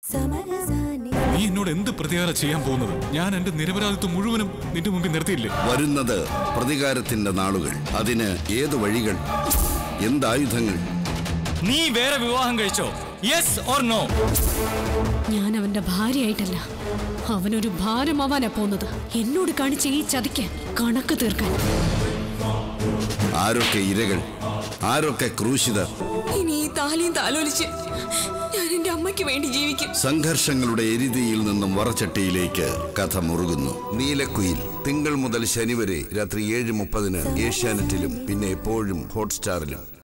നീ എന്നോട് എന്ത് പ്രതികാരം ചെയ്യാൻ പോകുന്നത് ഞാൻ എന്റെ നിരപരാധിത്വം മുഴുവനും നിന്റെ മുമ്പിൽ നിർത്തിയില്ലേ വരുന്നത് പ്രതികാരത്തിന്റെ നാളുകൾ അതിന് ഏത് വഴികൾ എന്തായുധങ്ങൾ നീ വേറെ വിവാഹം കഴിച്ചോ യെസ് ഓർ നോ ഞാൻ അവന്റെ ഭാര്യയായിട്ടല്ല അവനൊരു ഭാരമാവാനാ പോകുന്നത് എന്നോട് കാണിച്ച ഈ ചതിക്കാൻ കണക്ക് തീർക്കാൻ ആരൊക്കെ ഇരകൾ ആരൊക്കെ ക്രൂശിതർ ഇനി ഈ താലിയും താലോലിച്ച് ഞാൻ എന്റെ അമ്മയ്ക്ക് വേണ്ടി ജീവിക്കും സംഘർഷങ്ങളുടെ എരിതിയിൽ നിന്നും വറച്ചട്ടിയിലേക്ക് കഥ മുറുകുന്നു നീലക്കുയിൽ തിങ്കൾ മുതൽ ശനി വരെ രാത്രി ഏഴ് മുപ്പതിന് ഏഷ്യാനെറ്റിലും പിന്നെ എപ്പോഴും ഹോട്ട്സ്റ്റാറിലും